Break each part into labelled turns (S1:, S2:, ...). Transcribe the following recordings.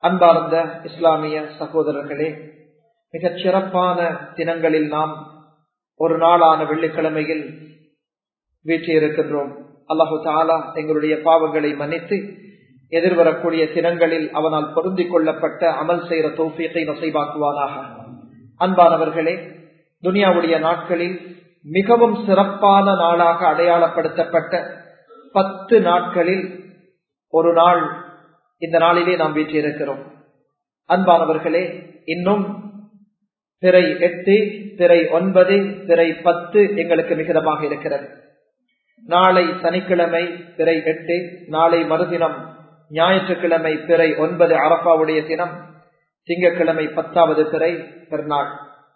S1: அன்பார்ந்த இஸ்லாமிய சகோதரர்களே மிகச் சிறப்பான தினங்களில் நாம் ஒரு நாளான வெள்ளிக்கிழமையில் வீற்றிருக்கின்றோம் அல்லாஹு தாலா எங்களுடைய பாவங்களை மன்னித்து எதிர்வரக்கூடிய தினங்களில் அவனால் பொருந்திக் கொள்ளப்பட்ட அமல் செய்கிற தோப்பியத்தை நசைவாக்குவானாக அன்பானவர்களே துனியாவுடைய நாட்களில் மிகவும் சிறப்பான நாளாக அடையாளப்படுத்தப்பட்ட பத்து நாட்களில் ஒரு நாள் இந்த நாளிலே நாம் வீற்றிருக்கிறோம் அன்பானவர்களே இன்னும் பிறை எட்டு பிறை ஒன்பது பிறை பத்து எங்களுக்கு மிகுதமாக இருக்கிறது நாளை சனிக்கிழமை பிறை எட்டு நாளை மறுதினம் ஞாயிற்றுக்கிழமை பிறை ஒன்பது அரப்பாவுடைய தினம் திங்கட்கிழமை பத்தாவது பிறை பெருநாள்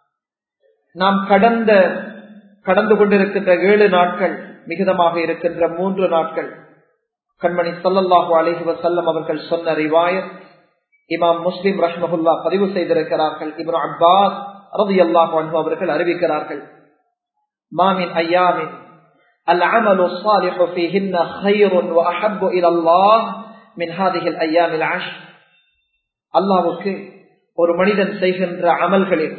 S1: நாம் கடந்த கடந்து கொண்டிருக்கின்ற ஏழு நாட்கள் மிகுதமாக இருக்கின்ற மூன்று நாட்கள் கண்மணி சல்லல்லாஹு அலஹி வசல்லம் அவர்கள் சொன்ன ரிவாயத் இமாம் முஸ்லிம் ரஹ்மஹுல்லா பதிவு செய்திருக்கிறார்கள் இப்னு அப்பாஸ் ரதி அல்லாஹு அவர்கள் அறிவிக்கிறார்கள் மாமின் ஐயாமின் العمل الصالح فيهن خير وأحب إلى الله من هذه الأيام العشر அல்லாவுக்கு ஒரு மனிதன் செய்கின்ற அமல்களில்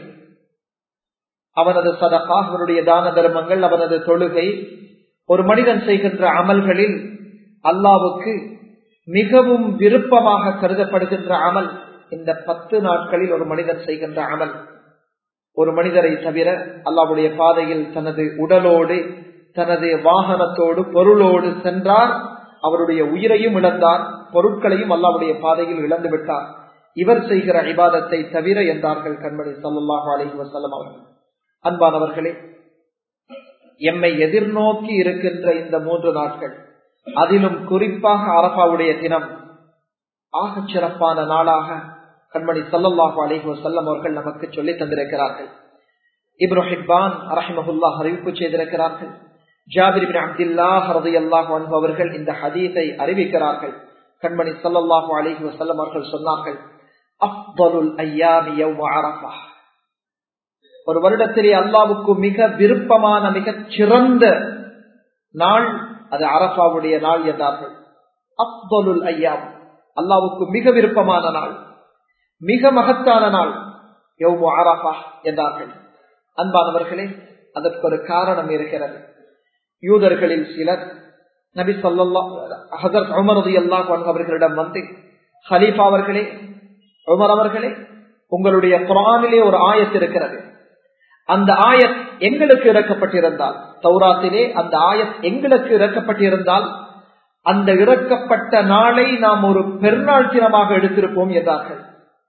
S1: அவனது சதகா அவனுடைய தான தர்மங்கள் அவனது தொழுகை ஒரு மனிதன் செய்கின்ற அமல்களில் அல்லாவுக்கு மிகவும் விருப்பமாக கருதப்படுகின்ற அமல் இந்த பத்து நாட்களில் ஒரு மனிதன் செய்கின்ற அமல் ஒரு மனிதரை தவிர அல்லாவுடைய பாதையில் தனது உடலோடு தனது வாகனத்தோடு பொருளோடு சென்றார் அவருடைய உயிரையும் இழந்தார் பொருட்களையும் அல்லாவுடைய பாதையில் இழந்து விட்டார் இவர் செய்கிற இபாதத்தை தவிர என்றார்கள் கண்மணி சல்லாஹு அலஹி வசல்லம் அவர்கள் அன்பானவர்களே எம்மை எதிர்நோக்கி இருக்கின்ற இந்த மூன்று நாட்கள் அதிலும் குறிப்பாக அரபாவுடைய தினம் ஆக சிறப்பான நாளாக கண்மணி சல்லல்லாஹு அலஹி வசல்லம் அவர்கள் நமக்கு சொல்லி தந்திருக்கிறார்கள் இப்ரோஹிபான் அரஹிமஹுல்லா அறிவிப்பு செய்திருக்கிறார்கள் ஜாபிர் அப்துல்லா ஹரதி அல்லாஹ் அவர்கள் இந்த ஹதீஸை அறிவிக்கிறார்கள் கண்மணி சல்லல்லாஹு அலிஹி வசல்லம் அவர்கள் சொன்னார்கள் அப்தலுல் ஐயாமி அரபா ஒரு வருடத்திலே அல்லாவுக்கு மிக விருப்பமான மிக சிறந்த நாள் அது அரபாவுடைய நாள் என்றார்கள் அப்தலுல் ஐயாம் அல்லாவுக்கு மிக விருப்பமான நாள் மிக மகத்தான நாள் யௌமு அரபா என்றார்கள் அன்பானவர்களே அதற்கு ஒரு காரணம் இருக்கிறது யூதர்களில் சிலர் நபி சொல்லா ஹசரத் உமரது அல்லா அவர்களிடம் வந்து ஹலீஃபா அவர்களே உமர் அவர்களே உங்களுடைய குரானிலே ஒரு ஆயத் இருக்கிறது அந்த ஆயத் எங்களுக்கு இறக்கப்பட்டிருந்தால் தௌராத்திலே அந்த ஆயத் எங்களுக்கு இறக்கப்பட்டிருந்தால் அந்த இறக்கப்பட்ட நாளை நாம் ஒரு பெருநாள் தினமாக எடுத்திருப்போம் என்றார்கள்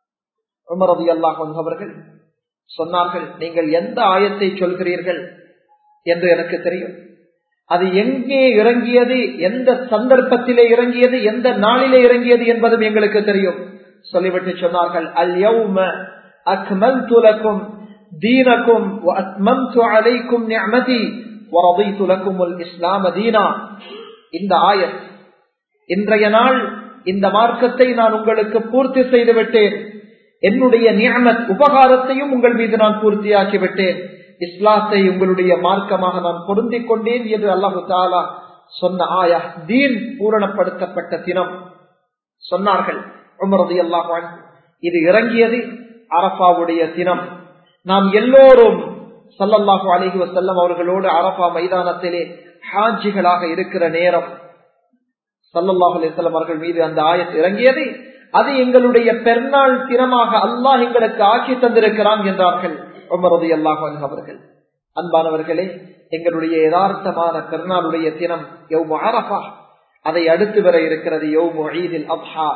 S1: உமரது அல்லாஹ் அவர்கள் சொன்னார்கள் நீங்கள் எந்த ஆயத்தை சொல்கிறீர்கள் என்று எனக்கு தெரியும் அது எங்கே இறங்கியது எந்த சந்தர்ப்பத்திலே இறங்கியது எந்த நாளிலே இறங்கியது என்பதும் எங்களுக்கு தெரியும் சொல்லிவிட்டு சொன்னார்கள் அல் யௌம அக்மல் துலக்கும் தீனக்கும் அத்மம்து அலைக்கும் நிஅமதி வரதைத்து லக்கும் இஸ்லாம் தீனா இந்த ஆயத் இன்றைய நாள் இந்த மார்க்கத்தை நான் உங்களுக்கு பூர்த்தி செய்து விட்டேன் என்னுடைய நியமத் உபகாரத்தையும் உங்கள் மீது நான் பூர்த்தியாக்கி விட்டேன் இஸ்லாத்தை உங்களுடைய மார்க்கமாக நான் பொருந்திக் கொண்டேன் என்று அல்லாஹு தாலா சொன்ன ஆயா தீன் பூரணப்படுத்தப்பட்ட தினம் சொன்னார்கள் உமரது அல்லாஹ் இது இறங்கியது அரபாவுடைய தினம் நாம் எல்லோரும் சல்லல்லாஹு அலிஹி வசல்லம் அவர்களோடு அரபா மைதானத்திலே ஹாஜிகளாக இருக்கிற நேரம் சல்லல்லாஹு அலிசல்லம் அவர்கள் மீது அந்த ஆயத் இறங்கியது அது எங்களுடைய பெருநாள் தினமாக அல்லாஹ் எங்களுக்கு ஆக்கி தந்திருக்கிறான் என்றார்கள் உமரது அல்லாஹ் அவர்கள் அன்பானவர்களே எங்களுடைய யதார்த்தமான பெருநாளுடைய தினம் யௌமு அரபா அதை அடுத்து வர இருக்கிறது யௌமு ஈதில் அப்ஹா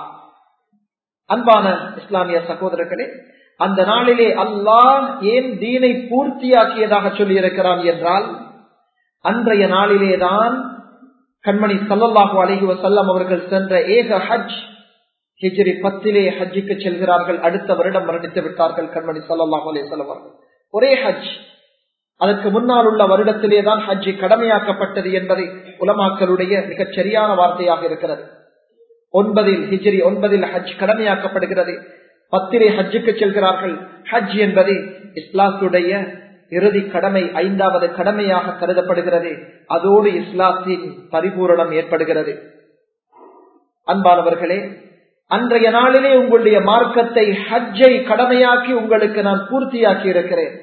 S1: அன்பான இஸ்லாமிய சகோதரர்களே அந்த நாளிலே அல்லாஹ் ஏன் தீனை பூர்த்தியாக்கியதாக சொல்லி இருக்கிறான் என்றால் அன்றைய நாளிலேதான் கண்மணி சல்லல்லாஹு அலஹி வசல்லம் அவர்கள் சென்ற ஏக ஹஜ் ஹிஜ்ரி பத்திலே ஹஜ்ஜுக்கு செல்கிறார்கள் அடுத்த வருடம் மரணித்து விட்டார்கள் கண்மணி சல்லாஹூ அலிசல்லம் அவர்கள் ஒரே ஹஜ் அதற்கு முன்னால் உள்ள வருடத்திலே தான் ஹஜ்ஜி கடமையாக்கப்பட்டது என்பதை உலமாக்களுடைய மிகச் சரியான வார்த்தையாக இருக்கிறது ஒன்பதில் ஹிஜ்ரி ஒன்பதில் ஹஜ் கடமையாக்கப்படுகிறது பத்திரை ஹஜ்ஜுக்கு செல்கிறார்கள் ஹஜ் என்பது இஸ்லாத்துடைய இறுதி கடமை ஐந்தாவது கடமையாக கருதப்படுகிறது அதோடு இஸ்லாத்தின் பரிபூரணம் ஏற்படுகிறது அன்பானவர்களே அன்றைய நாளிலே உங்களுடைய மார்க்கத்தை ஹஜ்ஜை கடமையாக்கி உங்களுக்கு நான் பூர்த்தியாக்கி இருக்கிறேன்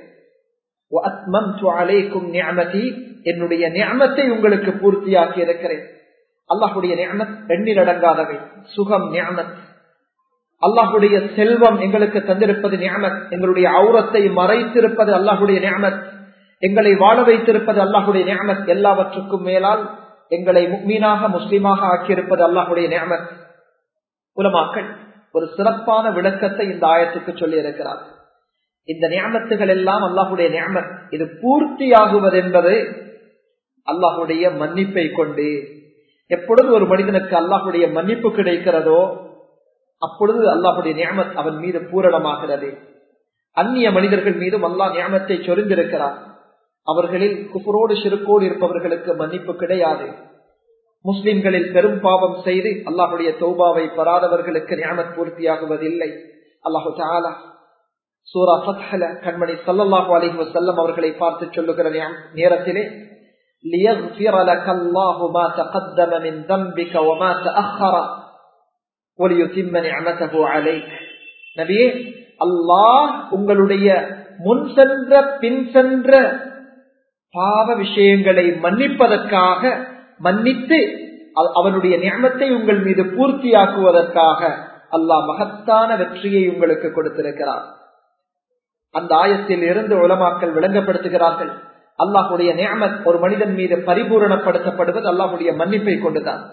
S1: என்னுடைய நியமத்தை உங்களுக்கு பூர்த்தியாக்கி இருக்கிறேன் அல்லாஹுடைய நியமத் எண்ணிலடங்காதவை சுகம் நியமத் அல்லாஹுடைய செல்வம் எங்களுக்கு தந்திருப்பது நியமத் எங்களுடைய அவுரத்தை மறைத்திருப்பது அல்லாஹுடைய நியமத் எங்களை வாழ வைத்திருப்பது அல்லாஹுடைய நியமத் எல்லாவற்றுக்கும் மேலால் எங்களை மீனாக முஸ்லீமாக ஆக்கியிருப்பது அல்லாஹுடைய நியமத் உலமாக்கள் ஒரு சிறப்பான விளக்கத்தை இந்த ஆயத்துக்கு சொல்லி இருக்கிறார் இந்த நியமத்துகள் எல்லாம் அல்லாஹுடைய நியமத் இது பூர்த்தியாகுவது என்பது அல்லாஹுடைய மன்னிப்பை கொண்டு எப்பொழுது ஒரு மனிதனுக்கு அல்லாஹுடைய மன்னிப்பு கிடைக்கிறதோ அப்பொழுது அல்லாஹுடைய நியமத் அவன் மீது பூரணமாகிறது அந்நிய மனிதர்கள் மீதும் அல்லாஹ் நியமத்தை சொரிந்திருக்கிறார் அவர்களில் குஃபரோடு சிறுக்கோடு இருப்பவர்களுக்கு மன்னிப்பு கிடையாது முஸ்லிம்களில் பெரும் பாவம் செய்து அல்லாஹுடைய தௌபாவை பெறாதவர்களுக்கு நியமத் பூர்த்தியாகுவதில்லை அல்லாஹு தாலா சூரா ஃபத்ஹல கண்மணி சல்லல்லாஹு அலைஹி வஸல்லம் அவர்களை பார்த்து சொல்லுகிற நேரத்திலே ليغفر لك الله ما تقدم من ذنبك وما تأخر وليتم نعمته عليك நபியே அல்லாஹ் உங்களுடைய முன் சென்ற பின் சென்ற பாவ விஷயங்களை மன்னிப்பதற்காக மன்னித்து அவனுடைய நியமத்தை உங்கள் மீது பூர்த்தியாக்குவதற்காக அல்லாஹ் மகத்தான வெற்றியை உங்களுக்கு கொடுத்திருக்கிறார் அந்த ஆயத்தில் இருந்து உலமாக்கள் விளங்கப்படுத்துகிறார்கள் அல்லாஹுடைய நியமத் ஒரு மனிதன் மீது பரிபூரணப்படுத்தப்படுவது அல்லாஹுடைய மன்னிப்பை கொண்டுதான்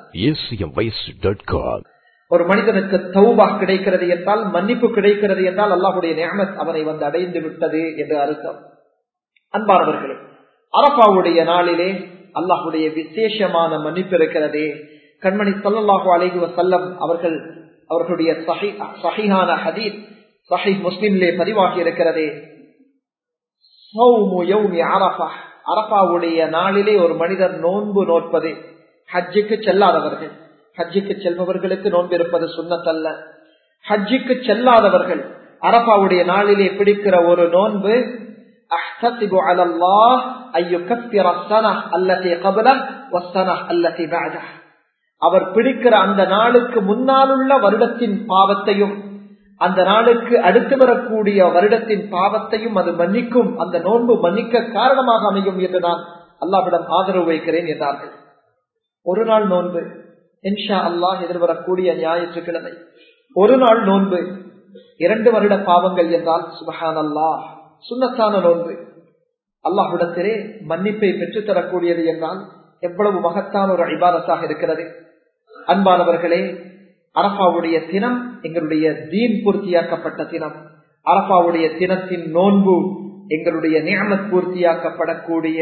S1: ஒரு மனிதனுக்கு தௌபா கிடைக்கிறது என்றால் மன்னிப்பு கிடைக்கிறது என்றால் அல்லாஹுடைய நியமத் அவனை வந்து அடைந்து விட்டது என்று அர்த்தம் அன்பானவர்களே அரபாவுடைய நாளிலே அல்லாஹுடைய விசேஷமான மன்னிப்பு இருக்கிறதே கண்மணி சல்லாஹூ அலைஹி வசல்லம் அவர்கள் அவர்களுடைய சஹிஹான ஹதீத் சஹி முஸ்லிம்லே பதிவாகி இருக்கிறதே அரபாவுடைய நாளிலே ஒரு மனிதர் நோன்பு நோட்பது ஹஜ்ஜுக்கு செல்லாதவர்கள் ஹஜ்ஜுக்கு செல்பவர்களுக்கு நோன்பு இருப்பது சுண்ணத்தல்ல ஹஜ்ஜுக்கு செல்லாதவர்கள் அரபாவுடைய நாளிலே பிடிக்கிற ஒரு நோன்பு أحتسب على الله أن يكفر السنة التي قبله والسنة التي بعده அவர் பிடிக்கிற அந்த நாளுக்கு முன்னாலுள்ள வருடத்தின் பாவத்தையும் அந்த நாளுக்கு அடுத்து வரக்கூடிய வருடத்தின் பாவத்தையும் அது மன்னிக்கும் அந்த நோன்பு மன்னிக்க காரணமாக அமையும் என்று நான் அல்லாவிடம் ஆதரவு வைக்கிறேன் என்றார்கள் ஒரு நாள் நோன்பு இன்ஷா அல்லாஹ் எதிர்வரக்கூடிய ஞாயிற்றுக்கிழமை ஒரு நாள் நோன்பு இரண்டு வருட பாவங்கள் என்றால் சுபஹான் அல்லாஹ் சுண்ணத்தான நோன்பு அல்லாஹ்விடத்திலே மன்னிப்பை பெற்றுத்தரக்கூடியது என்றால் எவ்வளவு மகத்தான ஒரு ஐபாரத்தாக இருக்கிறது அன்பானவர்களே அரபாவுடைய தினம் எங்களுடைய தீன் பூர்த்தியாக்கப்பட்ட தினம் அரபாவுடைய தினத்தின் நோன்பு எங்களுடைய நியமத் பூர்த்தியாக்கப்படக்கூடிய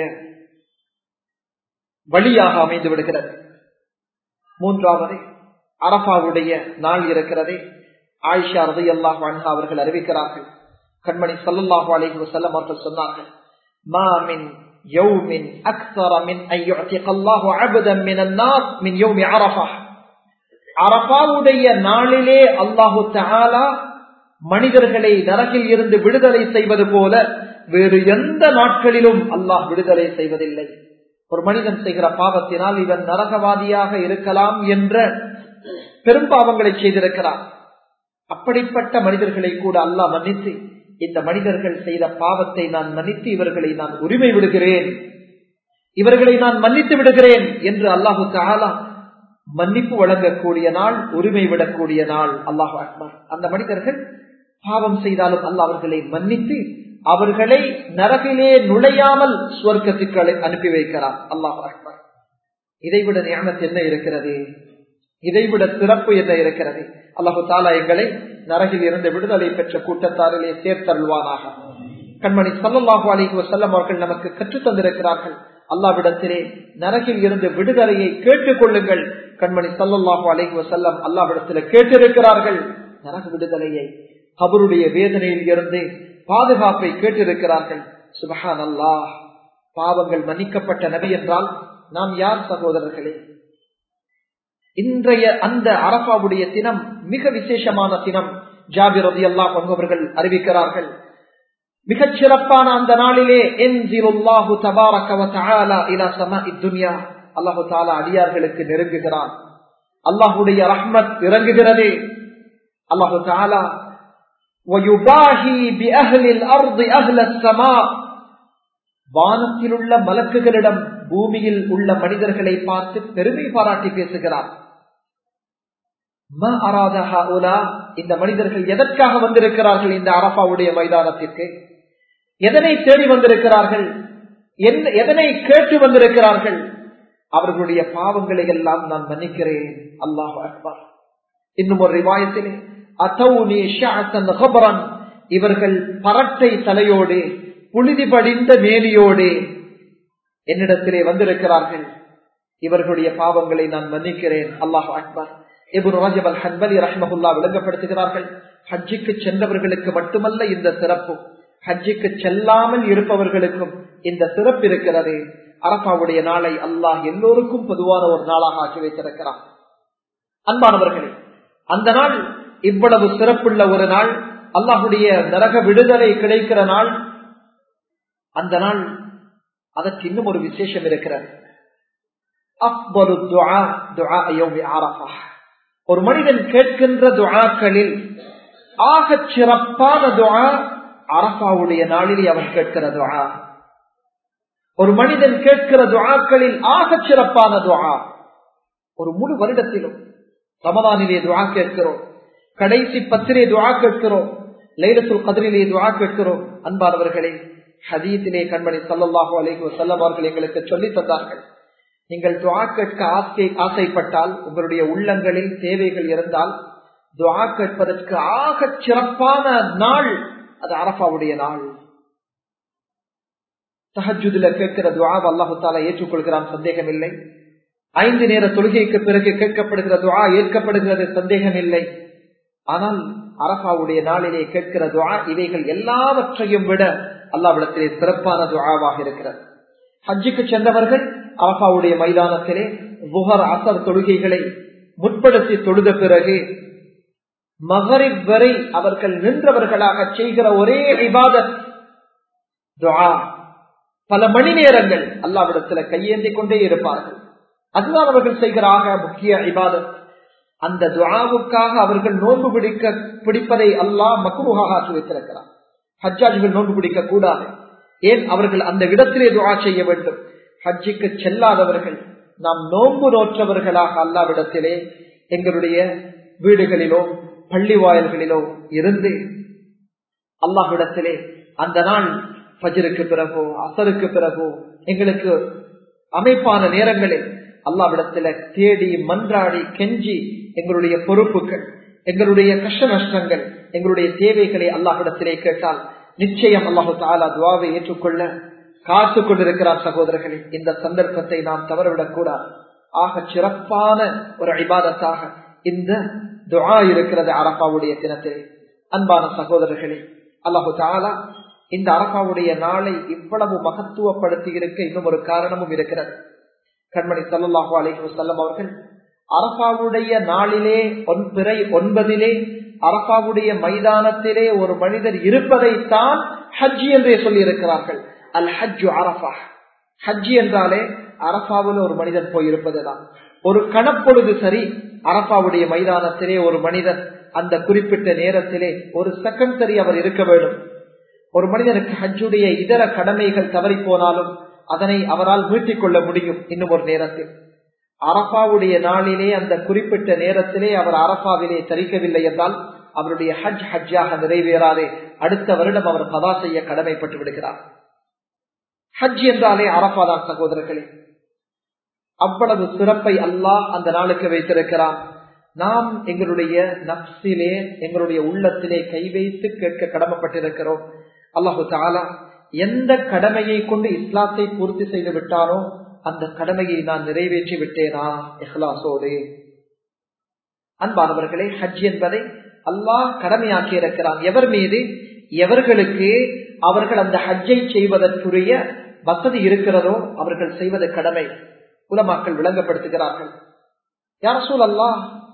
S1: வழியாக அமைந்து விடுகிறது மூன்றாவது அரபாவுடைய நாள் இருக்கிறதே ஆயிஷா ரதி அல்லாஹ் அவர்கள் அறிவிக்கிறார்கள் கண்மணி சல்லாஹு அலிஹி வசல்லம் அவர்கள் சொன்னார்கள் மாமின் يوم أكثر من أن يعتق الله عبدا من النار من يوم عرفة அரபாவுடைய நாளிலே அல்லாஹு தாலா மனிதர்களை நரகில் இருந்து விடுதலை செய்வது போல வேறு எந்த நாட்களிலும் அல்லாஹ் விடுதலை செய்வதில்லை ஒரு மனிதன் செய்கிற பாவத்தினால் இவன் நரகவாதியாக இருக்கலாம் என்ற பெரும் பாவங்களை செய்திருக்கிறார் அப்படிப்பட்ட மனிதர்களை கூட அல்லாஹ் மன்னித்து இந்த மனிதர்கள் செய்த பாவத்தை நான் மன்னித்து இவர்களை நான் உரிமை விடுகிறேன் இவர்களை நான் மன்னித்து விடுகிறேன் என்று அல்லாஹு தாலா மன்னிப்பு வழங்கக்கூடிய நாள் உரிமை விடக்கூடிய நாள் அல்லாஹு அக்பர் அந்த மனிதர்கள் பாவம் செய்தாலும் அல்லாஹ் அவர்களை மன்னித்து அவர்களை நரகிலே நுழையாமல் சுவர்க்கத்துக்கு அனுப்பி வைக்கிறார் அல்லாஹு அக்பர் இதைவிட ஞானத்து என்ன இருக்கிறது இதைவிட சிறப்பு என்ன இருக்கிறது அல்லாஹு தாலா எங்களை நரகில் இருந்து விடுதலை பெற்ற கூட்டத்தாரிலே சேர்த்தருள்வானாக கண்மணி சல்லாஹூ அலிஹி வசல்லம் அவர்கள் நமக்கு கற்றுத் தந்திருக்கிறார்கள் அல்லாவிடத்திலே நரகில் இருந்து விடுதலையை கேட்டுக் கொள்ளுங்கள் கண்மணி சல்லாஹூ அலிஹி வசல்லம் அல்லாவிடத்தில கேட்டிருக்கிறார்கள் நரக விடுதலையை கபருடைய வேதனையில் இருந்து பாதுகாப்பை கேட்டிருக்கிறார்கள் சுபஹான் அல்லாஹ் பாவங்கள் மன்னிக்கப்பட்ட நபி என்றால் நாம் யார் சகோதரர்களே இன்றைய அந்த அரபாவுடைய தினம் மிக விசேஷமான தினம் ஜாபிர் ரதி அல்லா பங்குவர்கள் அறிவிக்கிறார்கள் மிகச் சிறப்பான அந்த நாளிலே அல்லாஹு தாலா அடியார்களுக்கு நெருங்குகிறான் அல்லாஹுடைய ரஹ்மத் இறங்குகிறது அல்லாஹு தாலா வானத்தில் உள்ள மலக்குகளிடம் பூமியில் உள்ள மனிதர்களை பார்த்து பெருமை பாராட்டி பேசுகிறார் இந்த மனிதர்கள் எதற்காக வந்திருக்கிறார்கள் இந்த அரபாவுடைய மைதானத்திற்கு எதனை தேடி வந்திருக்கிறார்கள் எதனை கேட்டு வந்திருக்கிறார்கள் அவர்களுடைய பாவங்களை எல்லாம் நான் மன்னிக்கிறேன் அல்லாஹ் அக்பர் இன்னும் ஒரு ரிவாயத்திலே இவர்கள் பரட்டை தலையோடு புழுதி படிந்த மேலியோடு என்னிடத்திலே வந்திருக்கிறார்கள் இவர்களுடைய பாவங்களை நான் மன்னிக்கிறேன் அல்லாஹ் அக்பர் இபுன் ராஜப் அல் ஹன்பலி ரஹ்மஹுல்லா விளங்கப்படுத்துகிறார்கள் ஹஜ்ஜிக்கு சென்றவர்களுக்கு மட்டுமல்ல இந்த சிறப்பு ஹஜ்ஜிக்கு செல்லாமல் இருப்பவர்களுக்கும் இந்த சிறப்பு இருக்கிறது அரபாவுடைய நாளை அல்லாஹ் எல்லோருக்கும் பொதுவான ஒரு நாளாக ஆக்கி வைத்திருக்கிறான் அன்பானவர்களே அந்த நாள் இவ்வளவு சிறப்புள்ள ஒரு நாள் அல்லாஹுடைய நரக விடுதலை கிடைக்கிற நாள் அந்த நாள் அதற்கு இன்னும் ஒரு விசேஷம் இருக்கிறது ஒரு மனிதன் கேட்கின்ற துவாக்களில் ஆகச் சிறப்பான துவா அரபாவுடைய நாளில் அவன் கேட்கிற துவா ஒரு மனிதன் கேட்கிற துவாக்களில் ஆகச் சிறப்பான துவா ஒரு முழு வருடத்திலும் ரமதானிலே துவா கேட்கிறோம் கடைசி பத்திலே துவா கேட்கிறோம் லைலத்துல் கதிரிலே துவா கேட்கிறோம் அன்பானவர்களே ஹதீத்திலே கண்மணி சல்லாஹூ அலைஹு செல்லம் அவர்கள் எங்களுக்கு சொல்லி தந்தார்கள் நீங்கள் துவா கேட்க ஆசை ஆசைப்பட்டால் உங்களுடைய உள்ளங்களில் தேவைகள் இருந்தால் துவா கேட்பதற்கு ஆக சிறப்பான நாள் அது அரபாவுடைய நாள் தஹஜுதுல கேட்கிற துவா அல்லாஹு தாலா ஏற்றுக்கொள்கிறான் சந்தேகம் இல்லை ஐந்து நேர தொழுகைக்கு பிறகு கேட்கப்படுகிற துவா ஏற்கப்படுகிறது சந்தேகம் இல்லை ஆனால் அரபாவுடைய நாளிலே கேட்கிற துவா இவைகள் எல்லாவற்றையும் விட அல்லாவிடத்திலே சிறப்பான துவாவாக இருக்கிறது ஹஜ்ஜுக்கு சென்றவர்கள் அரபாவுடைய மைதானத்திலே புகர் அசர் தொழுகைகளை முற்படுத்தி தொழுத பிறகு மகரிப் வரை அவர்கள் நின்றவர்களாக செய்கிற ஒரே இபாதத் துவா பல மணி நேரங்கள் அல்லாவிடத்துல கையேந்தி கொண்டே இருப்பார்கள் அதுதான் அவர்கள் செய்கிற ஆக முக்கிய இபாதத் அந்த துவாவுக்காக அவர்கள் நோன்பு பிடிக்க பிடிப்பதை அல்லாஹ் மக்குமுகாக ஆக்கி வைத்திருக்கிறார் ஹஜ்ஜாஜிகள் நோன்பு பிடிக்க கூடாது ஏன் அவர்கள் அந்த இடத்திலே துவா செய்ய வேண்டும் ஹஜ்ஜிக்கு செல்லாதவர்கள் நாம் நோன்பு நோற்றவர்களாக அல்லாவிடத்திலே எங்களுடைய வீடுகளிலோ பள்ளி வாயல்களிலோ இருந்து அல்லாஹ்விடத்திலே அந்த நாள் ஃபஜருக்கு பிறகோ அசருக்கு பிறகோ எங்களுக்கு அமைப்பான நேரங்களில் அல்லாவிடத்துல தேடி மன்றாடி கெஞ்சி எங்களுடைய பொறுப்புகள் எங்களுடைய கஷ்ட நஷ்டங்கள் எங்களுடைய தேவைகளை அல்லாஹிடத்திலே கேட்டால் நிச்சயம் அல்லாஹு தாலா துவாவை ஏற்றுக்கொள்ள காத்து கொண்டிருக்கிறார் சகோதரர்களே இந்த சந்தர்ப்பத்தை நாம் தவறவிடக் கூடாது ஆக சிறப்பான ஒரு அடிபாதத்தாக இந்த துவா இருக்கிறது அரப்பாவுடைய தினத்திலே அன்பான சகோதரர்களே அல்லாஹு தாலா இந்த அரப்பாவுடைய நாளை இவ்வளவு மகத்துவப்படுத்தி இருக்க இன்னும் ஒரு காரணமும் இருக்கிறது கண்மணி சல்லாஹு அலைஹி வசல்லம் அவர்கள் அரபாவுடைய நாளிலே பிறை ஒன்பதிலே அரபாவுடைய மைதானத்திலே ஒரு மனிதர் இருப்பதைத்தான் ஹஜ்ஜி என்றே சொல்லி இருக்கிறார்கள் அல் ஹஜ்ஜு அரபா ஹஜ்ஜி என்றாலே அரபாவில் ஒரு மனிதன் போய் இருப்பதுதான் ஒரு கணப்பொழுது சரி அரபாவுடைய மைதானத்திலே ஒரு மனிதன் அந்த குறிப்பிட்ட நேரத்திலே ஒரு செகண்ட் சரி அவர் இருக்க வேண்டும் ஒரு மனிதனுக்கு ஹஜ்ஜுடைய இதர கடமைகள் தவறி போனாலும் அதனை அவரால் மீட்டிக் கொள்ள முடியும் இன்னும் ஒரு நேரத்தில் அரபாவுடைய நாளிலே அந்த குறிப்பிட்ட நேரத்திலே அவர் அரபாவிலே தரிக்கவில்லை என்றால் அவருடைய ஹஜ் ஹஜ்ஜாக நிறைவேறாதே அடுத்த வருடம் அவர் கதா செய்ய கடமைப்பட்டு விடுகிறார் ஹஜ் என்றாலே அரபா தான் சகோதரர்களே அவ்வளவு சிறப்பை அல்லாஹ் அந்த நாளுக்கு வைத்திருக்கிறான் நாம் எங்களுடைய நப்சிலே எங்களுடைய உள்ளத்திலே கை வைத்து கேட்க கடமைப்பட்டிருக்கிறோம் அல்லாஹு தாலா எந்த கடமையை கொண்டு இஸ்லாத்தை பூர்த்தி செய்து விட்டானோ அந்த கடமையை நான் நிறைவேற்றி விட்டேனா இஹ்லாசோடு அன்பானவர்களே ஹஜ் என்பதை அல்லாஹ் கடமையாக்கி இருக்கிறான் எவர் மீது எவர்களுக்கு அவர்கள் அந்த ஹஜ்ஜை செய்வதற்குரிய வசதி இருக்கிறதோ அவர்கள் செய்வது கடமை உலமாக்கள் விளங்கப்படுத்துகிறார்கள் யார் சூழல்லா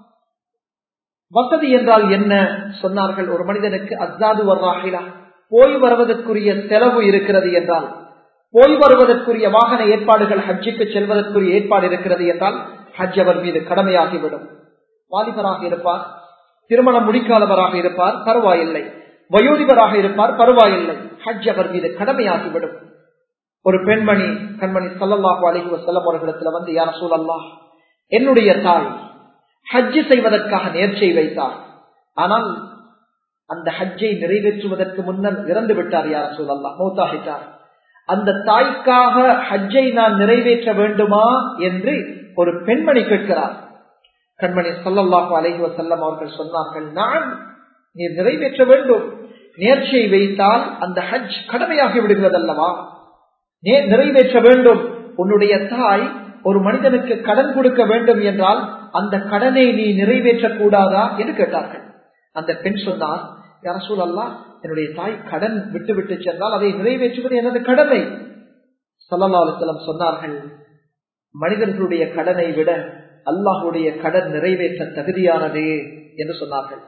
S1: வசதி என்றால் என்ன சொன்னார்கள் ஒரு மனிதனுக்கு அசாது வர்றாகிலா போய் வருவதற்குரிய செலவு இருக்கிறது என்றால் போய் வருவதற்குரிய வாகன ஏற்பாடுகள் ஹஜ்ஜுக்கு செல்வதற்குரிய ஏற்பாடு இருக்கிறது என்றால் ஹஜ் அவர் மீது கடமையாகிவிடும் வாலிபராக இருப்பார் திருமணம் முடிக்காதவராக இருப்பார் பரவாயில்லை வயோதிபராக இருப்பார் பரவாயில்லை ஹஜ் அவர் மீது கடமையாகிவிடும் ஒரு பெண்மணி கண்மணி சல்லல்லாஹு அலஹி வசல்லம் அவர்களிடத்துல வந்து யார சூழல்லா என்னுடைய தாய் ஹஜ்ஜு செய்வதற்காக நேர்ச்சை வைத்தார் ஆனால் அந்த ஹஜ்ஜை நிறைவேற்றுவதற்கு முன்னர் இறந்து விட்டார் யார சூழல்லா மௌத்தாகிட்டார் அந்த தாய்க்காக ஹஜ்ஜை நான் நிறைவேற்ற வேண்டுமா என்று ஒரு பெண்மணி கேட்கிறார் கண்மணி சல்லல்லாஹு அலஹி வசல்லம் அவர்கள் சொன்னார்கள் நான் நீ நிறைவேற்ற வேண்டும் நேர்ச்சியை வைத்தால் அந்த ஹஜ் கடமையாகி விடுகிறது அல்லவா நிறைவேற்ற வேண்டும் உன்னுடைய தாய் ஒரு மனிதனுக்கு கடன் கொடுக்க வேண்டும் என்றால் அந்த கடனை நீ நிறைவேற்ற கூடாதா என்று கேட்டார்கள் அந்த பெண் சொன்னார் யார சூழல்லா என்னுடைய தாய் கடன் விட்டு விட்டு சென்றால் அதை நிறைவேற்றுவது எனது கடமை சல்லல்லாஹலம் சொன்னார்கள் மனிதர்களுடைய கடனை விட அல்லாஹுடைய கடன் நிறைவேற்ற தகுதியானது என்று சொன்னார்கள்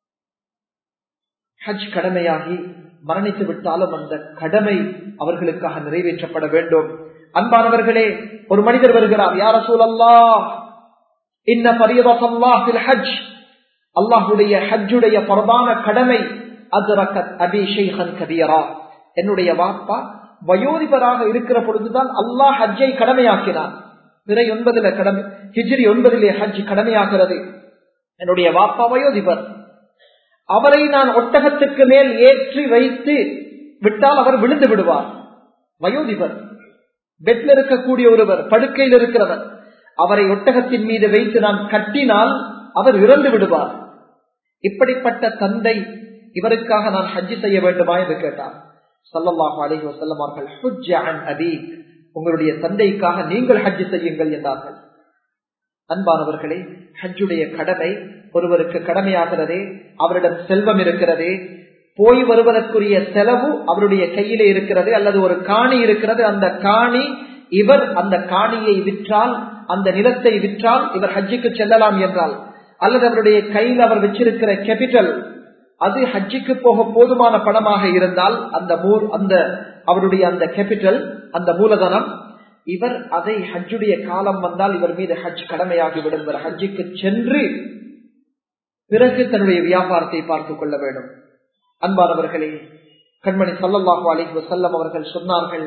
S1: ஹஜ் கடமையாகி மரணித்து விட்டாலும் அந்த கடமை அவர்களுக்காக நிறைவேற்றப்பட வேண்டும் அன்பானவர்களே ஒரு மனிதர் வருகிறார் யார சூழல்லா இன்ன பரியதாஹ் ஹஜ் அல்லாஹுடைய ஹஜ்ஜுடைய பிரதான கடமை அத்ரகத் அபி ஷைஹன் கபீரா என்னுடைய வாப்பா வயோதிபராக இருக்கிற பொழுதுதான் அல்லாஹ் ஹஜ்ஜை கடமையாக்கினான் பிறை ஒன்பதுல கடமை ஹிஜ்ரி ஒன்பதிலே ஹஜ் கடமையாகிறது என்னுடைய வாப்பா வயோதிபர் அவரை நான் ஒட்டகத்துக்கு மேல் ஏற்றி வைத்து விட்டால் அவர் விழுந்து விடுவார் வயோதிபர் பெட்ல இருக்கக்கூடிய ஒருவர் படுக்கையில் இருக்கிறவர் அவரை ஒட்டகத்தின் மீது வைத்து நான் கட்டினால் அவர் இறந்து விடுவார் இப்படிப்பட்ட தந்தை இவருக்காக நான் ஹஜ்ஜி செய்ய வேண்டுமா என்று கேட்டார் சல்லல்லாஹு அலைஹி வஸல்லம் அவர்கள் ஹுஜ்ஜ அன் அபீக் உங்களுடைய தந்தைக்காக நீங்கள் ஹஜ்ஜி செய்யுங்கள் என்றார்கள் அன்பானவர்களே ஹஜ்ஜுடைய கடமை ஒருவருக்கு கடமையாகிறதே அவரிடம் செல்வம் இருக்கிறது போய் வருவதற்குரிய செலவு அவருடைய கையிலே இருக்கிறது அல்லது ஒரு காணி இருக்கிறது அந்த காணி இவர் அந்த காணியை விற்றால் அந்த நிலத்தை விற்றால் இவர் ஹஜ்ஜுக்கு செல்லலாம் என்றால் அல்லது அவருடைய கையில் அவர் வச்சிருக்கிற கேபிட்டல் அது ஹஜ்ஜுக்கு போக போதுமான பணமாக இருந்தால் அந்த மூர் அந்த அவருடைய அந்த கேபிட்டல் அந்த மூலதனம் இவர் அதை ஹஜ்ஜுடைய காலம் வந்தால் இவர் மீது ஹஜ் கடமையாகிவிடும் இவர் ஹஜ்ஜுக்கு சென்று பிறகு தன்னுடைய வியாபாரத்தை பார்த்துக் கொள்ள வேண்டும் அன்பானவர்களே கண்மணி சல்லல்லாஹு அலைஹி வஸல்லம் அவர்கள் சொன்னார்கள்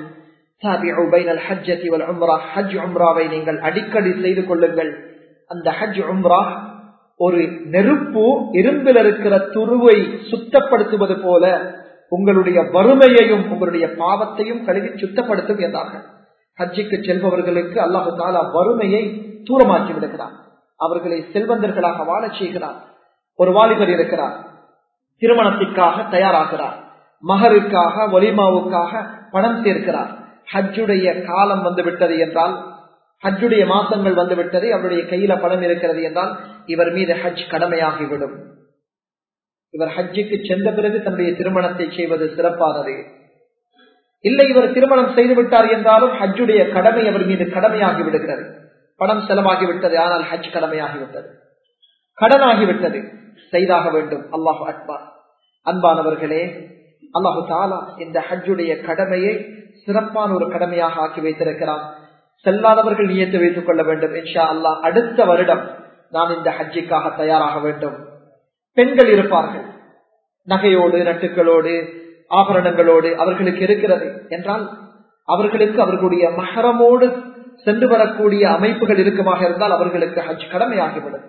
S1: நீங்கள் அடிக்கடி செய்து கொள்ளுங்கள் அந்த ஹஜ் உம்ரா ஒரு நெருப்பு இரும்பில் இருக்கிற துருவை சுத்தப்படுத்துவது போல உங்களுடைய வறுமையையும் உங்களுடைய பாவத்தையும் கழுவி சுத்தப்படுத்தும் என்றார்கள் ஹஜ்ஜிக்கு செல்பவர்களுக்கு அல்லாஹு தாலா வறுமையை தூரமாக்கி விடுகிறார் அவர்களை செல்வந்தர்களாக வாழச் செய்கிறார் ஒரு வாலிபர் இருக்கிறார் திருமணத்திற்காக தயாராகிறார் மகருக்காக ஒலிமாவுக்காக பணம் சேர்க்கிறார் ஹஜ்ஜுடைய காலம் வந்து விட்டது என்றால் ஹஜ்ஜுடைய மாசங்கள் வந்து விட்டது அவருடைய கையில பணம் இருக்கிறது என்றால் இவர் மீது ஹஜ் கடமையாகிவிடும் இவர் ஹஜ்ஜுக்கு சென்ற பிறகு தன்னுடைய திருமணத்தை செய்வது சிறப்பானது இல்லை இவர் திருமணம் செய்து விட்டார் என்றாலும் ஹஜ்ஜுடைய கடமை அவர் மீது கடமையாகி விடுகிறது பணம் செலவாகிவிட்டது ஆனால் ஹஜ் கடமையாகிவிட்டது கடனாகிவிட்டது செய்தாக வேண்டும் அல்லாஹு அக்பார் அன்பானவர்களே அல்லாஹு தாலா இந்த ஹஜ்ஜுடைய கடமையை சிறப்பான ஒரு கடமையாக ஆக்கி வைத்திருக்கிறான் செல்லாதவர்கள் நியத்து வைத்துக் கொள்ள வேண்டும் இன்ஷா அல்லாஹ் அடுத்த வருடம் நான் இந்த ஹஜ்ஜிக்காக தயாராக வேண்டும் பெண்கள் இருப்பார்கள் நகையோடு நட்டுக்களோடு ஆபரணங்களோடு அவர்களுக்கு இருக்கிறது என்றால் அவர்களுக்கு அவர்களுடைய மகரமோடு சென்று வரக்கூடிய அமைப்புகள் இருக்குமாக இருந்தால் அவர்களுக்கு ஹஜ் கடமையாகிவிடும்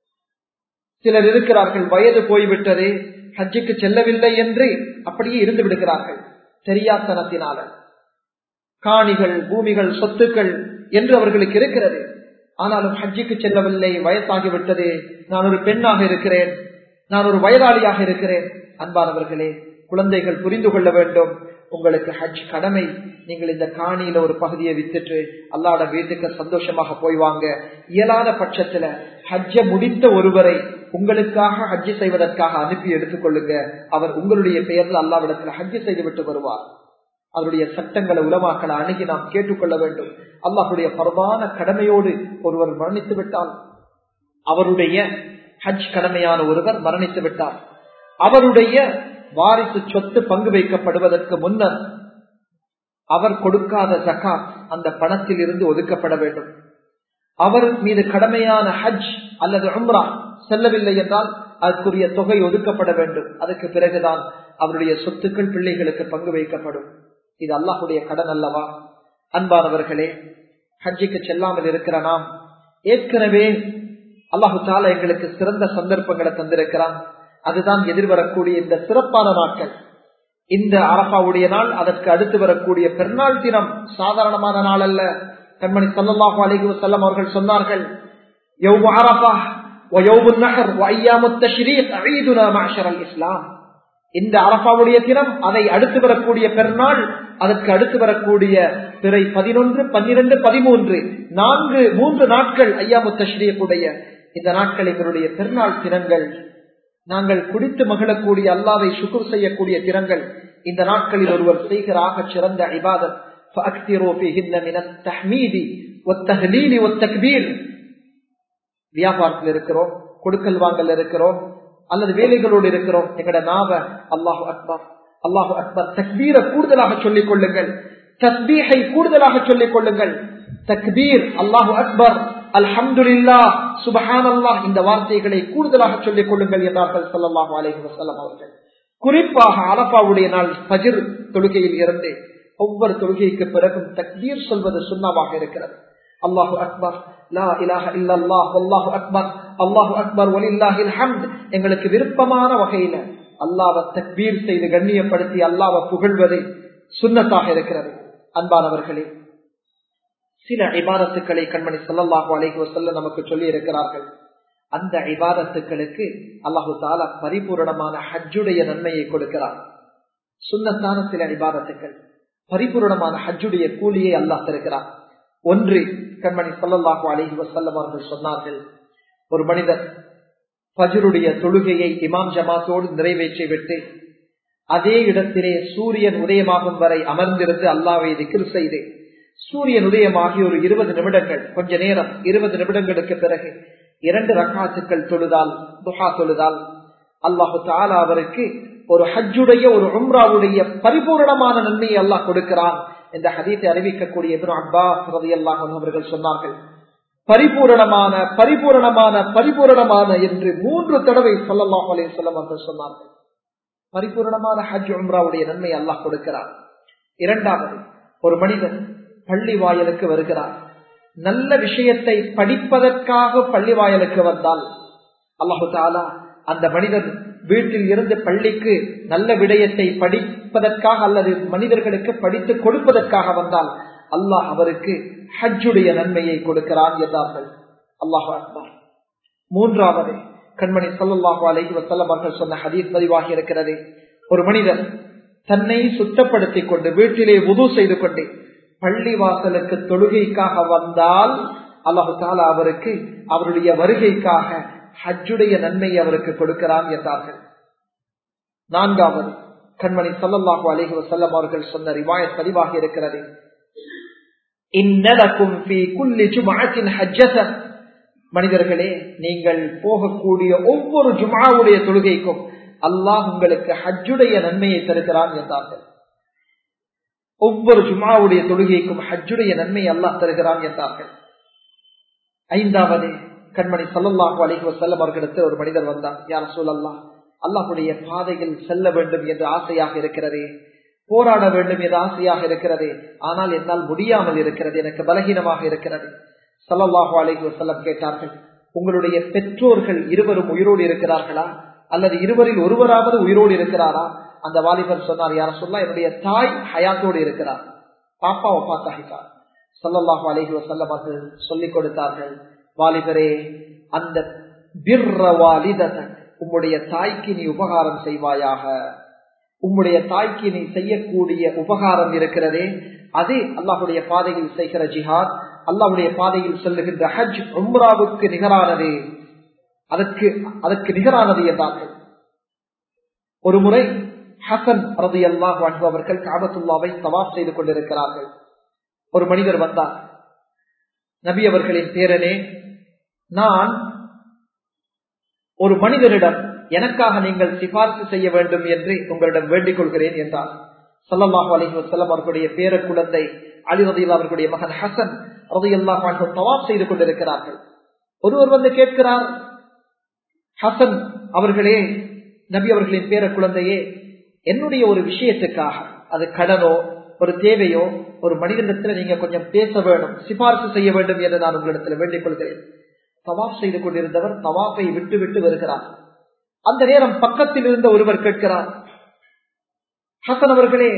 S1: சிலர் இருக்கிறார்கள் வயது போய்விட்டது ஹஜ்ஜுக்கு செல்லவில்லை என்று அப்படியே இருந்து விடுகிறார்கள் தெரியாத்தனத்தினால காணிகள் பூமிகள் சொத்துக்கள் என்று அவர்களுக்கு இருக்கிறது ஆனாலும் ஹஜ்ஜுக்கு செல்லவில்லை வயசாகிவிட்டது நான் ஒரு பெண்ணாக இருக்கிறேன் நான் ஒரு வயதாளியாக இருக்கிறேன் அன்பானவர்களே குழந்தைகள் புரிந்து கொள்ள வேண்டும் உங்களுக்கு ஹஜ் கடமை நீங்கள் இந்த காணியில ஒரு பகுதியை வித்துட்டு அல்லாட வீட்டுக்கு சந்தோஷமாக போய் வாங்க இயலாத பட்சத்துல ஹஜ்ஜ முடித்த ஒருவரை உங்களுக்காக ஹஜ்ஜி செய்வதற்காக அனுப்பி எடுத்துக்கொள்ளுங்க அவர் உங்களுடைய பெயர்ல அல்லாவிடத்துல ஹஜ்ஜி செய்து விட்டு வருவார் அவருடைய சட்டங்களை உலமாக்களை அணுகி நாம் கேட்டுக்கொள்ள வேண்டும் அல்லாஹுடைய பரவான கடமையோடு ஒருவர் மரணித்து விட்டால் அவருடைய ஹஜ் கடமையான ஒருவர் மரணித்து விட்டார் அவருடைய வாரிசு சொத்து பங்கு வைக்கப்படுவதற்கு முன்னர் அவர் கொடுக்காத ஜகாத் அந்த பணத்தில் இருந்து ஒதுக்கப்பட வேண்டும் அவர் மீது கடமையான ஹஜ் அல்லது உம்ரா செல்லவில்லை என்றால் அதற்குரிய தொகை ஒதுக்கப்பட வேண்டும் அதுக்கு பிறகுதான் அவருடைய சொத்துக்கள் பிள்ளைகளுக்கு பங்கு வைக்கப்படும் இது அல்லாஹுடைய கடன் அல்லவா அன்பானவர்களே ஹஜ்ஜிக்கு செல்லாமல் இருக்கிற நாம் ஏற்கனவே அல்லாஹு தாலா எங்களுக்கு சிறந்த சந்தர்ப்பங்களை தந்திருக்கிறான் அதுதான் எதிர்வரக்கூடிய இந்த சிறப்பான நாட்கள் இந்த அரபாவுடைய நாள் அதற்கு அடுத்து வரக்கூடிய பெருநாள் தினம் சாதாரணமான நாள் அல்ல கண்மணி சல்லாஹூ அலிகு செல்லம் அவர்கள் சொன்னார்கள் இஸ்லாம் இந்த அரபாவுடைய தினம் அதை அடுத்து வரக்கூடிய பெருநாள் அதற்கு அடுத்து வரக்கூடிய பிறை பதினொன்று பன்னிரண்டு பதிமூன்று நான்கு மூன்று நாட்கள் ஐயாமுத்தஸ்ரீயக்குடைய இந்த நாட்கள் எங்களுடைய பெருநாள் தினங்கள் நாங்கள் குடித்து மகிழக்கூடிய அல்லாவை சுக்குர் செய்யக்கூடிய தினங்கள் இந்த நாட்களில் ஒருவர் செய்கிற ஆக சிறந்த இபாதத் வியாபாரத்தில் இருக்கிறோம் கொடுக்கல் வாங்கல் இருக்கிறோம் அல்லது வேலைகளோடு இருக்கிறோம் எங்கட நாவ அல்லாஹு அக்பர் அல்லாஹு அக்பர் தக்பீரை கூடுதலாக சொல்லிக் கொள்ளுங்கள் தஸ்பீஹை கூடுதலாக சொல்லிக் கொள்ளுங்கள் தக்பீர் அல்லாஹு அக்பர் அல்ஹம்துல்லா சுபஹான் அல்லாஹ் இந்த வார்த்தைகளை கூடுதலாக சொல்லிக் கொள்ளுங்கள் என்றார்கள் சொல்லல்லாஹு அலைஹி வசல்லம் அவர்கள் குறிப்பாக அரபாவுடைய நாள் பஜிர் தொழுகையில் இருந்து ஒவ்வொரு தொழுகைக்கு பிறகும் தக்பீர் சொல்வது சுண்ணாவாக இருக்கிறது அல்லாஹு அக்பர் லா இலாஹ இல்லல்லாஹ் அல்லாஹு அக்பர் அல்லாஹு அக்பர் ஒலில்லாஹில் ஹம்த் எங்களுக்கு விருப்பமான வகையில அல்லாவை தக்பீர் செய்து கண்ணியப்படுத்தி அல்லாவை புகழ்வது சுண்ணத்தாக இருக்கிறது அன்பானவர்களே சில இபாதத்துக்களை கண்மணி சொல்லல்லாஹு அலைஹி வசல்ல நமக்கு சொல்லி இருக்கிறார்கள் அந்த இபாதத்துக்களுக்கு அல்லாஹு தாலா பரிபூரணமான ஹஜ்ஜுடைய நன்மையை கொடுக்கிறார் சுண்ணத்தான சில இபாதத்துக்கள் பரிபூரணமான ஹஜ்ஜுடைய கூலியை அல்லாஹ் தருகிறார் ஒன்று கண்மணி சொல்லல்லாஹு அலைஹி வசல்லம் அவர்கள் சொன்னார்கள் ஒரு மனிதர் பஜருடைய தொழுகையை இமாம் ஜமாத்தோடு நிறைவேற்றி விட்டு அதே இடத்திலே சூரியன் உதயமாகும் வரை அமர்ந்திருந்து அல்லாவை திகிர் செய்து சூரியன் உதயமாகி ஒரு இருபது நிமிடங்கள் கொஞ்ச நேரம் இருபது நிமிடங்களுக்கு பிறகு இரண்டு ரக்காத்துக்கள் தொழுதால் துஹா தொழுதால் அல்லாஹு தாலா அவருக்கு ஒரு ஹஜ்ஜுடைய ஒரு உம்ராவுடைய பரிபூர்ணமான நன்மையை அல்லாஹ் கொடுக்கிறான் இந்த ஹதீத்தை அறிவிக்கக்கூடிய அப்பாஸ் ரவி அல்லாஹ் அவர்கள் சொன்னார்கள் பரிபூரணமான பரிபூரணமான பரிபூரணமான என்று மூன்று தடவை சொல்லலாம் அலே சொல்லம் அவர்கள் சொன்னார்கள் பரிபூரணமான ஹஜ் உம்ராவுடைய நன்மை அல்லாஹ் கொடுக்கிறார் இரண்டாவது ஒரு மனிதன் பள்ளி வாயலுக்கு வருகிறார் நல்ல விஷயத்தை படிப்பதற்காக பள்ளி வாயலுக்கு வந்தால் அல்லாஹு தாலா அந்த மனிதன் வீட்டில் இருந்து பள்ளிக்கு நல்ல விடயத்தை படிப்பதற்காக அல்லது மனிதர்களுக்கு படித்து கொடுப்பதற்காக வந்தால் அல்லாஹ் அவருக்கு ஹஜ்ஜுடைய நன்மையை கொடுக்கிறான் என்றார்கள் அல்லாஹு அக்பர் மூன்றாவது கண்மணி சொல்லல்லாஹு அலைஹி வசல்லம் அவர்கள் சொன்ன ஹதீஸ் பதிவாகி இருக்கிறது ஒரு மனிதர் தன்னை சுத்தப்படுத்திக் கொண்டு வீட்டிலே உது செய்து கொண்டு பள்ளி வாசலுக்கு தொழுகைக்காக வந்தால் அல்லாஹு தாலா அவருக்கு அவருடைய வருகைக்காக ஹஜ்ஜுடைய நன்மை அவருக்கு கொடுக்கிறான் என்றார்கள் நான்காவது கண்மணி சல்லல்லாஹு அலிஹி வசல்லம் அவர்கள் சொன்ன ரிவாயத் பதிவாக இருக்கிறது மனிதர்களே நீங்கள் போகக்கூடிய ஒவ்வொரு ஜுமாவுடைய தொழுகைக்கும் அல்லாஹ் உங்களுக்கு ஹஜ்ஜுடைய நன்மையை தருகிறான் என்றார்கள் ஒவ்வொரு ஜுமாவுடைய தொழுகைக்கும் ஹஜ்ஜுடைய நன்மை அல்லாஹ் தருகிறான் என்றார்கள் ஐந்தாவது கண்மணி சல்லல்லாஹு அலிஹி வசல்லம் அவர்களிடத்து ஒரு மனிதர் வந்தார் யார் சூழல்லா அல்லாஹுடைய பாதையில் செல்ல வேண்டும் என்று ஆசையாக இருக்கிறதே போராட வேண்டும் என்று ஆசையாக இருக்கிறது ஆனால் என்னால் முடியாமல் இருக்கிறது எனக்கு பலகீனமாக இருக்கிறது சல்லல்லாஹு அலிஹி வசல்லம் கேட்டார்கள் உங்களுடைய பெற்றோர்கள் இருவரும் உயிரோடு இருக்கிறார்களா அல்லது இருவரில் ஒருவராவது உயிரோடு இருக்கிறாரா அந்த வாலிபர் சொன்னார் யார சொல்லா என்னுடைய தாய் ஹயாத்தோடு இருக்கிறார் பாப்பா ஒப்பாத்தாகிட்டார் சல்லல்லாஹு அலிஹி வசல்லம் அவர்கள் சொல்லிக் கொடுத்தார்கள் வாலிபரே அந்த உம்முடைய தாய்க்கு நீ உபகாரம் செய்வாயாக உம்முடைய தாய்க்கு நீ செய்யக்கூடிய உபகாரம் இருக்கிறதே அது அல்லாஹுடைய பாதையில் செய்கிற ஜிஹாத் அல்லாஹுடைய பாதையில் செல்லுகின்ற ஹஜ் உம்ராவுக்கு நிகரானது அதற்கு அதற்கு நிகரானது என்றார்கள் ஒரு முறை ஹசன் ரதி அல்லாஹ் அவர்கள் காபத்துல்லாவை தவாப் செய்து கொண்டிருக்கிறார்கள் ஒரு மனிதர் வந்தார் நபி அவர்களின் பேரனே நான் ஒரு மனிதனிடம் எனக்காக நீங்கள் சிபார்சு செய்ய வேண்டும் என்று உங்களிடம் வேண்டிக் கொள்கிறேன் என்றார் சல்லல்லாஹு அலஹி வசல்லம் அவர்களுடைய பேர குழந்தை அலி ரதியில் அவர்களுடைய மகன் ஹசன் ரதையெல்லாம் தவாப் செய்து கொண்டிருக்கிறார்கள் ஒருவர் வந்து கேட்கிறார் ஹசன் அவர்களே நபி அவர்களின் பேர குழந்தையே என்னுடைய ஒரு விஷயத்துக்காக அது கடனோ ஒரு தேவையோ ஒரு மனிதனிடத்துல நீங்க கொஞ்சம் பேச வேண்டும் சிபாரிசு செய்ய வேண்டும் என்று நான் உங்களிடத்தில் வேண்டிக் கொள்கிறேன் தவாப் செய்து கொண்டிருந்தவர் தவாப்பை விட்டு விட்டு வருகிறார் அந்த நேரம் பக்கத்தில் இருந்த ஒருவர் கேட்கிறார் ஹசன் அவர்களே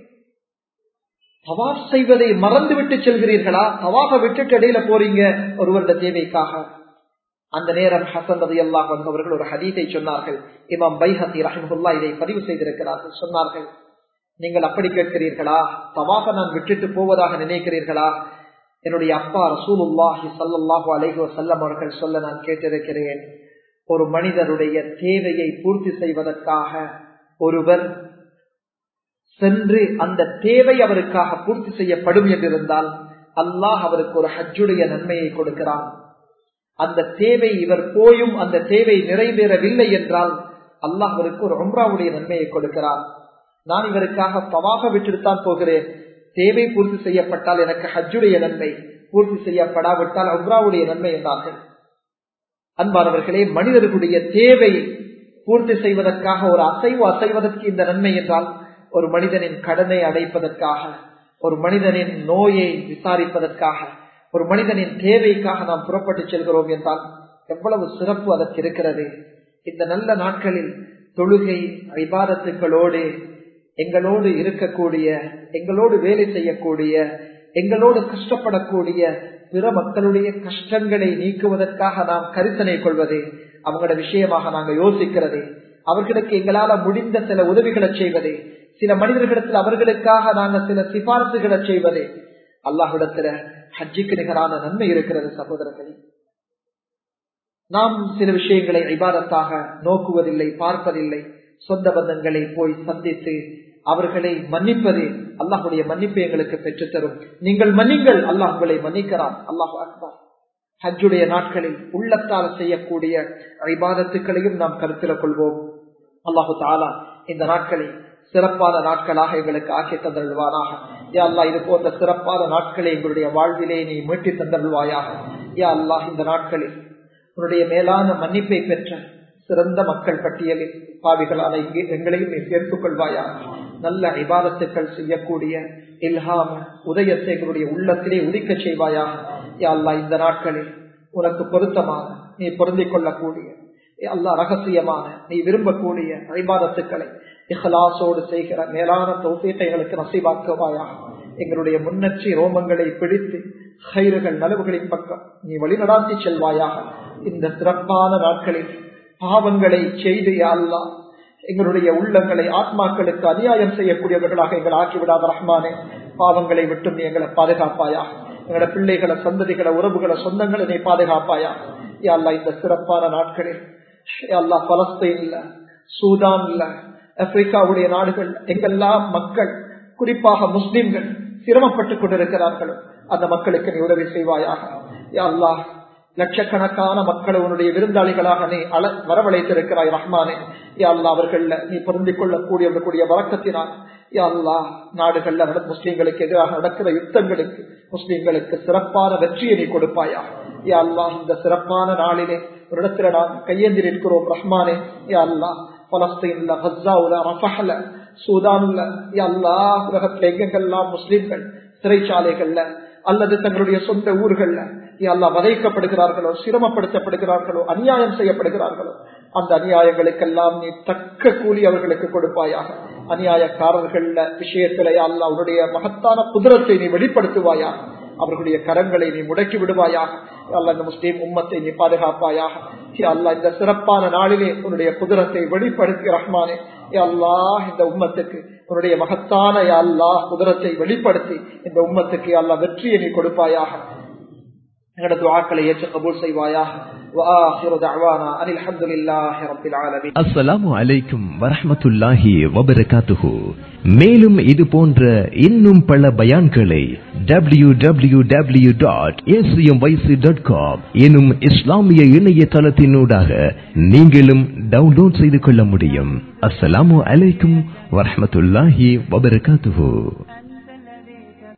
S1: தவாப் செய்வதை மறந்து விட்டு செல்கிறீர்களா தவாக விட்டுட்டு இடையில போறீங்க ஒருவருடைய தேவைக்காக அந்த நேரம் ஹசன் ரதி அல்லாஹ் அவர்கள் ஒரு ஹதீத்தை சொன்னார்கள் இமாம் பைஹத்தி ரஹமுல்லா இதை பதிவு செய்திருக்கிறார்கள் சொன்னார்கள் நீங்கள் அப்படி கேட்கிறீர்களா தவாக நான் விட்டுட்டு போவதாக நினைக்கிறீர்களா என்னுடைய அப்பா ரசூலுல்லாஹி சல்லாஹு அலைஹி வசல்லம் அவர்கள் சொல்ல நான் கேட்டிருக்கிறேன் ஒரு மனிதருடைய தேவையை பூர்த்தி செய்வதற்காக ஒருவர் சென்று அந்த தேவை அவருக்காக பூர்த்தி செய்யப்படும் என்றிருந்தால் அல்லாஹ் அவருக்கு ஒரு ஹஜ்ஜுடைய நன்மையை கொடுக்கிறான் அந்த தேவை இவர் போயும் அந்த தேவை நிறைவேறவில்லை என்றால் அல்லாஹ் அவருக்கு ஒரு ஒம்ராவுடைய நன்மையை கொடுக்கிறார் நான் இவருக்காக பவாக விட்டுத்தான் போகிறேன் தேவை பூர்த்தி செய்யப்பட்டால் எனக்கு ஹஜ்ஜுடைய நன்மை பூர்த்தி செய்யப்படாவிட்டால் ஒம்ராவுடைய நன்மை என்றார்கள் அன்பானவர்களே மனிதர்களுடைய தேவை பூர்த்தி செய்வதற்காக ஒரு அசைவு அசைவதற்கு இந்த நன்மை என்றால் ஒரு மனிதனின் கடனை அடைப்பதற்காக ஒரு மனிதனின் நோயை விசாரிப்பதற்காக ஒரு மனிதனின் தேவைக்காக நாம் புறப்பட்டு செல்கிறோம் என்றால் எவ்வளவு சிறப்பு அதற்கு இருக்கிறது இந்த நல்ல நாட்களில் தொழுகை ஐபாதத்துக்களோடு எங்களோடு இருக்கக்கூடிய எங்களோடு வேலை செய்யக்கூடிய எங்களோடு கஷ்டப்படக்கூடிய பிற மக்களுடைய கஷ்டங்களை நீக்குவதற்காக நாம் கரிசனை கொள்வது அவங்களோட விஷயமாக நாங்கள் யோசிக்கிறது அவர்களுக்கு எங்களால முடிந்த சில உதவிகளை செய்வது சில மனிதர்களிடத்தில் அவர்களுக்காக நாங்கள் சில சிபாரிசுகளை செய்வது அல்லாஹிடத்துல ஹஜ்ஜிக்கு நிகரான நன்மை இருக்கிறது சகோதரர்களே நாம் சில விஷயங்களை ஐபாரத்தாக நோக்குவதில்லை பார்ப்பதில்லை சொந்த பந்தங்களை போய் சந்தித்து அவர்களை மன்னிப்பது அல்லாஹுடைய மன்னிப்பு எங்களுக்கு பெற்றுத்தரும் நீங்கள் மன்னிங்கள் அல்லாஹ் உங்களை மன்னிக்கிறான் அல்லாஹு அக்பர் ஹஜ்ஜுடைய நாட்களில் உள்ளத்தால் செய்யக்கூடிய ஐபாதத்துக்களையும் நாம் கருத்தில் கொள்வோம் அல்லாஹு தாலா இந்த நாட்களை சிறப்பான நாட்களாக எங்களுக்கு ஆக்கி தந்தருள்வானாக யா அல்லா இது போன்ற சிறப்பான நாட்களை எங்களுடைய வாழ்விலே நீ மீட்டி தந்தருள்வாயாக யா அல்லாஹ் இந்த நாட்களில் உன்னுடைய மேலான மன்னிப்பை பெற்ற சிறந்த மக்கள் பட்டியலில் பாவிகளான இங்கே எங்களையும் நீ சேர்த்துக் கொள்வாயா நல்ல இபாதத்துக்கள் செய்யக்கூடிய இல்ஹாம உதயத்தை எங்களுடைய உள்ளத்திலே உதிக்க செய்வாயாக யா அல்லா இந்த நாட்களில் உனக்கு பொருத்தமான நீ பொருந்திக் கொள்ளக்கூடிய அல்லா ரகசியமான நீ விரும்பக்கூடிய ஐபாதத்துக்களை இஹலாசோடு செய்கிற மேலான தோசியத்தை எங்களுக்கு நசீபாக்குவாயாக எங்களுடைய முன்னற்றி ரோமங்களை பிடித்து கயிறுகள் நலவுகளின் பக்கம் நீ வழிநடாத்தி செல்வாயாக இந்த சிறப்பான நாட்களில் பாவங்களை செய்து அல்லா எங்களுடைய உள்ளங்களை ஆத்மாக்களுக்கு அநியாயம் செய்யக்கூடியவர்களாக எங்களை ஆக்கிவிடாத ரஹ்மானே பாவங்களை விட்டும் நீ எங்களை பாதுகாப்பாயாக எங்களோட பிள்ளைகளை சந்ததிகளை உறவுகளை சொந்தங்களை நீ பாதுகாப்பாயா அல்லா இந்த சிறப்பான நாட்களில் அல்லா பலஸ்தீன்ல சூதான்ல ஆப்பிரிக்காவுடைய நாடுகள் எங்கெல்லாம் மக்கள் குறிப்பாக முஸ்லிம்கள் சிரமப்பட்டுக் கொண்டிருக்கிறார்களோ அந்த மக்களுக்கு நீ உதவி செய்வாயாக அல்லாஹ் லட்சக்கணக்கான மக்களை உன்னுடைய விருந்தாளிகளாக நீ அல வரவழைத்திருக்கிறாய் ரஹ்மானே யா அல்லா அவர்கள நீ பொருந்திக் கொள்ளக்கூடிய வழக்கத்தினால் யா அல்லா நாடுகள்ல முஸ்லீம்களுக்கு எதிராக நடக்கிற யுத்தங்களுக்கு முஸ்லீம்களுக்கு சிறப்பான வெற்றியை நீ கொடுப்பாயா யா அல்லா இந்த சிறப்பான நாளிலே ஒரு இடத்துல நாம் கையேந்தி நிற்கிறோம் ரஹ்மானே யா அல்லா பலஸ்தீன்ல ஹஸ்ஸாவுல ரஃபஹல சூதான்ல யா அல்லா உலகத்துல எங்கெங்கெல்லாம் முஸ்லீம்கள் சிறைச்சாலைகள்ல அல்லது தங்களுடைய சொந்த ஊர்கள்ல அல்லா வதைக்கப்படுகிறார்களோ சிரமப்படுத்தப்படுகிறார்களோ அநியாயம் செய்யப்படுகிறார்களோ அந்த அநியாயங்களுக்கெல்லாம் நீ தக்க கூலி அவர்களுக்கு கொடுப்பாயாக அநியாயக்காரர்கள விஷயத்திலே அல்லா உன்னுடைய மகத்தான குதிரத்தை நீ வெளிப்படுத்துவாயாக அவர்களுடைய கரங்களை நீ முடக்கி விடுவாயாக அல்ல இந்த முஸ்லீம் உம்மத்தை நீ பாதுகாப்பாயாக அல்லா இந்த சிறப்பான நாளிலே உன்னுடைய குதிரத்தை வெளிப்படுத்தி ரஹ்மானே அல்லா இந்த உம்மத்துக்கு உன்னுடைய மகத்தான அல்லா குதிரத்தை வெளிப்படுத்தி இந்த உம்மத்துக்கு அல்லா வெற்றியை நீ கொடுப்பாயாக எங்களோட துவாக்களை ஏற்று கபூல் செய்வாயாக
S2: அஸ்ஸலாமு அலைக்கும் வரஹமத்துல்லாஹி வபரகாத்துஹு மேலும் இது போன்ற இன்னும் பல பயான்களை W W W dot ACM YC dot com எனும் இஸ்லாமிய இணையதளத்தினூடாக நீங்களும் டவுன்லோட் செய்து கொள்ள முடியும் அஸ்ஸலாமு அலைக்கும் வரஹமத்துல்லாஹி வபரகாத்துஹு